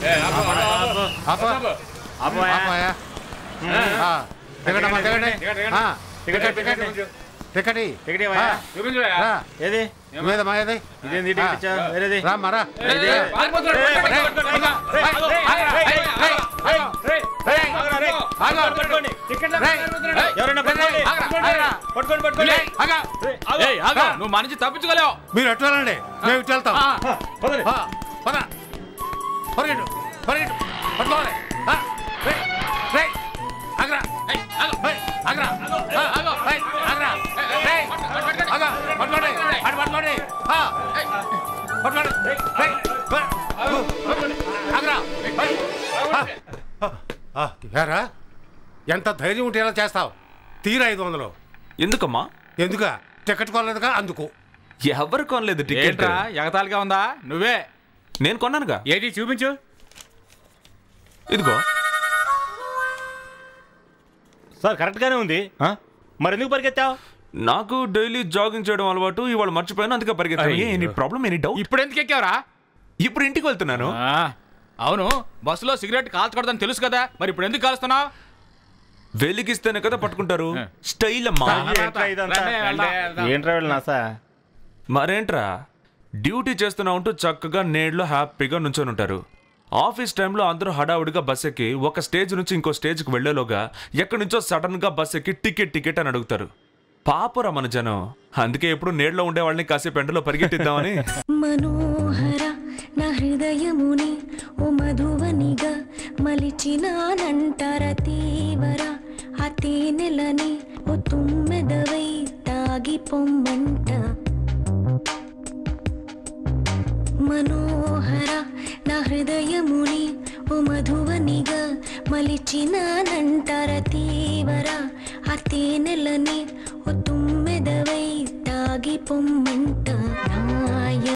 ఆపు. ఆపోయా. ఆ, దిగండి అమ్మా, దిగండి. ఆ, టికెట్ టికెట్ టికెట్ ఇయ్యి. టికెట్ ఆ, ఇవ్వయా? రా. ఏది నువ్వేదమ్మా ఏది ఇదేంది ఈ టికెట్ ఇచ్చావు? వేరేది రా మరా ఇది. ఎవరైనా పట్టుకోండి. పట్టుకోండి పట్టుకోండి ఏయ్, ఆగు. నువ్వు మన నుంచి తప్పించుకోలేవు మీరు ఎటు వెళ్ళండి మేము ఇటు వెళ్తాం ఆ, పదండి. ఆ, పద పరిగెట్టు పరిగెట్టు పట్టుకోవాలి ఆ, రేయ్, రేయ్, ఆగ్రా ఏయ్, ఆగు. ఏయ్, ఆగ్రా ఆ, ఆగు. ఏయ్, ఆగ్రా రేయ్, ఆగు, పట్టుకోండి అటు పట్టుకోండి ఆ, ఏయ్, పట్టుకోండి రేయ్, రేయ్, పట్టుకోండి. ఆగ్రా ఏయ్, ఆ, ఆ, ఏరా ఎంత ధైర్యం ఉంటే ఎలా చేస్తావు తీరా ఐదు వందలు ఎందుకమ్మా ఎందుక టికెట్ కొనలేదుగా అందుకు ఎవరు కొనలేదు టికెట్ ఏంట్రా ఎగతాళిగా ఉందా నువ్వే నేను కొన్నానుగా ఏది చూపించు ఇదిగో సార్ కరెక్ట్ గానే ఉంది ఆ? మరి ఎందుకు పరిగెత్తావు నాకు డైలీ జాగింగ్ చేయడం అలవాటు ఇవాళ మర్చిపోయాను అందుకే పరిగెత్తాను అయ్యో. ఎనీ ప్రాబ్లం ఎనీ డౌట్ ఇప్పుడు ఎందుకు ఎక్కావరా ఇప్పుడు ఇంటికి వెళ్తున్నాను ఆ, అవును బస్సులో సిగరెట్ కాల్చకూడదని తెలుసు కదా మరి ఇప్పుడు ఎందుకు కాలుస్తున్నావు వెలిగిస్తేనే కదా పట్టుకుంటారు స్టైల్ అమ్మా ఏంట్రా ఇదంతా? రండి, వెళ్దాం. ఏంట్రా వీళ్ళు నాసా మరేంట్రా డ్యూటీ చేస్తున్నా ఉంటూ చక్కగా నేడ్లో హ్యాపీగా నుంచొని ఉంటారు ఆఫీస్ టైంలో అందరూ హడావుడిగా బస్ ఎక్కి ఒక స్టేజ్ నుంచి ఇంకో స్టేజ్కి వెళ్లేలోగా ఎక్కడి నుంచో సడన్ గా బస్ ఎక్కి టికెట్ టికెట్ అని అడుగుతారు పాపరా మన జనం అందుకే ఎప్పుడు నేడ్లో ఉండే వాళ్ళని కాసేపు ఎండలో పరిగెట్టిద్దామని మనోహర నా హృదయముని ఓ మధువనిగా మలిచినానంటర తీవర ఆ తేనెలని ఓ తుమ్మెదవై తాగి పొమ్మంట మనోహర నా హృదయముని ఓ మధువనిగా మలిచినానంటర తీవర ఆ తేనెలని ఓ తుమ్మెదవై తాగి పొమ్మంట